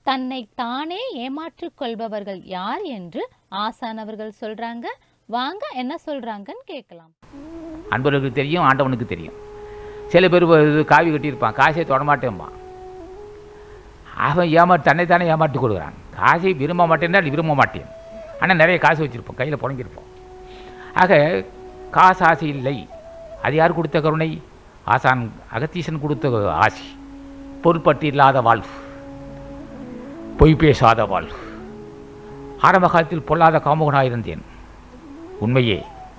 தன்னை தானே ஏமாற்றிக் கொள்பவர்கள் யார் என்று ஆசான் அவர்கள் சொல்றாங்க வாங்க என்ன சொல்றாங்கன்னு கேட்கலாம் அன்பர்களுக்கு தெரியும் ஆண்டவனுக்கு தெரியும் சில பேர் இது காவி கட்டியிருப்பான் காசை தொடமாட்டேன்பான் அவன் ஏமா தன்னைத்தானே ஏமாற்றி கொடுக்குறான் காசை விரும்ப மாட்டேன்னா விரும்ப மாட்டேன் ஆனால் நிறைய காசு வச்சுருப்போம் கையில் புழங்கியிருப்போம் ஆக காசு ஆசை இல்லை அது யார் கொடுத்த கருணை ஆசான் அகத்தீசன் கொடுத்த ஆசி பொருட்பட்டு இல்லாத வாழ்வு பொய் பேசாத வாழ்வு ஆரம்ப காலத்தில் பொல்லாத காமுகனாக இருந்தேன் உண்மையே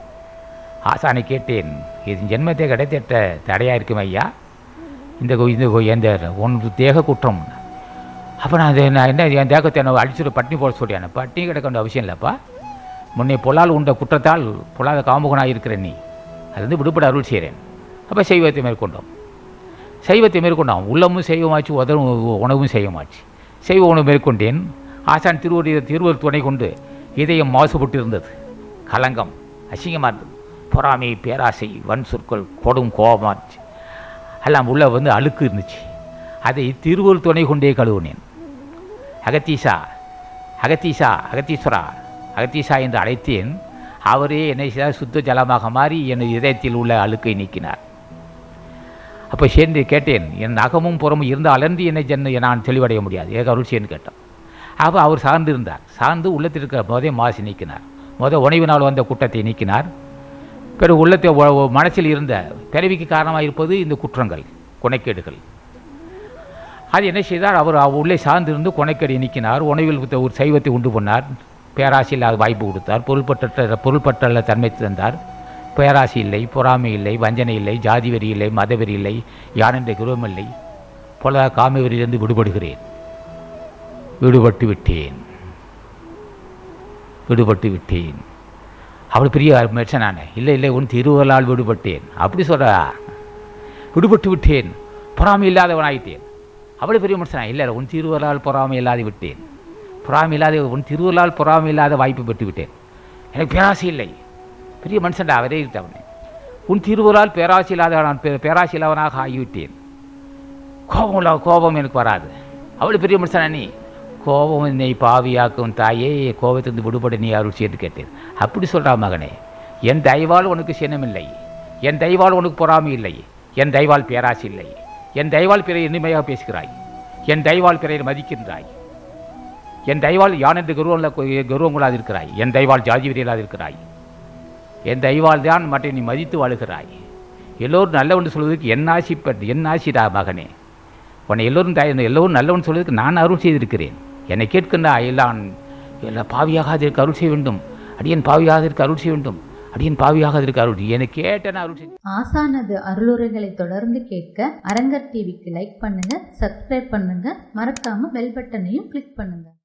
ஆசானை கேட்டேன் இது ஜென்மத்தை கிடைத்திட்ட தடையாக இருக்கும் ஐயா இந்த கோ- இந்த கோ- எந்த ஒன்று தேக குற்றம் அப்போ நான் அது நான் என்ன என் தேகத்தை என்ன அடிச்சுட்டு பட்டினி போட சொல்லியானே பட்டினி கிடக்க வேண்டிய அவசியம் இல்லைப்பா முன்னே பொல்லால் உண்ட குற்றத்தால் பொல்லாத காமுகனாக இருக்கிற நீ அதுலேருந்து விடுபட அருள் செய்கிறேன் அப்போ சைவத்தை மேற்கொண்டோம் சைவத்தை மேற்கொண்டோம் உள்ளமும் செய்வமாச்சு உதவும் உணவும் செய்வமாச்சு செய்வ உணவு மேற்கொண்டேன் ஆசான் திருவடி திருவர் துணை கொண்டு இதயம் மாசுபட்டு இருந்தது கலங்கம் அசிங்கமாக இருந்தது பொறாமை பேராசை வன் சொற்கள் கொடும் கோபமாச்சு எல்லாம் உள்ள வந்து அழுக்கு இருந்துச்சு அதை திருவருள் துணை கொண்டே கழுவுனேன் அகத்தீசா அகத்தீசா அகத்தீஸ்வரா அகத்தீசா என்று அழைத்தேன் அவரே என்னை செய்தார் சுத்த ஜலமாக மாறி என் இதயத்தில் உள்ள அழுக்கை நீக்கினார் அப்போ சேர்ந்து கேட்டேன் என் அகமும் புறமும் இருந்து அலர்ந்து என்னை ஜென்ன நான் தெளிவடைய முடியாது ஏக அருள்சியன்னு கேட்டோம் அப்போ அவர் சார்ந்து இருந்தார் சார்ந்து உள்ளத்தில் இருக்கிற முதல் மாசி நீக்கினார் முத உணவினால் வந்த குற்றத்தை நீக்கினார் பிறகு உள்ளத்தை ஒ- ஒ- மனசில் இருந்த பிறவிக்கு காரணமாக இருப்பது இந்த குற்றங்கள் குணைக்கேடுகள் அது என்ன செய்தார் அவர் அவ- உள்ளே சார்ந்திருந்து குணைக்கேடு நீக்கினார் உணவில் உத்த- ஒரு சைவத்தை உண்டு பண்ணார் பேராசையில் அது வாய்ப்பு கொடுத்தார் பொருள்பற்ற பொருள்பற்றல்ல தன்மை தந்தார் பேராசை இல்லை பொறாமை இல்லை வஞ்சனை இல்லை ஜாதி வெறி இல்லை மதவெறி இல்லை யானென்ற குருவம் இல்லை பொல காம வெறியிலிருந்து விடுபடுகிறேன் விடுபட்டு விட்டேன் விடுபட்டு விட்டேன் அவள் பெரிய மனுஷன் நான் இல்லை இல்லை உன் திருவருளால் விடுபட்டேன் அப்படி சொல்கிறா விடுபட்டு விட்டேன் பொறாமை இல்லாதவன் ஆயிட்டேன் அவ்வளோ பெரிய மனுஷனா இல்லை உன் திருவருளால் பொறாமை இல்லாது விட்டேன் பொறாமை இல்லாத உன் திருவருளால் பொறாமை இல்லாத வாய்ப்பு பெற்று விட்டேன் எனக்கு பேராசை இல்லை பெரிய மனுஷன்டா அவரே இருந்தவனே உன் திருவருளால் பேராசை இல்லாத நான் பே- பேராசை இல்லாதவனாக ஆகிவிட்டேன் கோபம் இல்ல கோபம் எனக்கு வராது அவ்வளோ பெரிய மனுஷனா நீ கோபம் என்னை பாவியாக்கும் தாயே கோபத்திலிருந்து விடுபட நீ அருள் செய்து கேட்டேன் அப்படி சொல்கிறா மகனே என் தயவால் உனக்கு சினமில்லை என் தயவால் உனக்கு பொறாமை இல்லை என் தயவால் பேராசை இல்லை என் தயவால் பிறையை இனிமையாக பேசுகிறாய் என் தயவால் பிறையை மதிக்கின்றாய் என் தயவால் யான் என்று கருவம் கருவம் கொள்ளாது இருக்கிறாய் என் தயவால் ஜாதி வெறியில்லாது இருக்கிறாய் என் தயவால் தான் மற்ற நீ மதித்து வாழுகிறாய் எல்லோரும் நல்லவன் சொல்வதற்கு என் ஆசி பட் என் ஆசிடா மகனே உன்னை எல்லோரும் தய எல்லோரும் நல்லவன் சொல்வதற்கு நான் அருள் செய்திருக்கிறேன் என்னை கேட்கின்ற எல்லாம் எல்லா பாவியாக அதற்கு அருள் செய்ய வேண்டும் அடியன் பாவியாக அதற்கு அருள் செய்ய வேண்டும் அடியன் பாவியாக அதற்கு அருள் என்னை கேட்ட நான் அருள் செய் ஆசானது அருளுரைகளை தொடர்ந்து கேட்க அரங்கர் டிவிக்கு லைக் பண்ணுங்க சப்ஸ்கிரைப் பண்ணுங்க மறக்காம பெல் பட்டனையும் கிளிக் பண்ணுங்க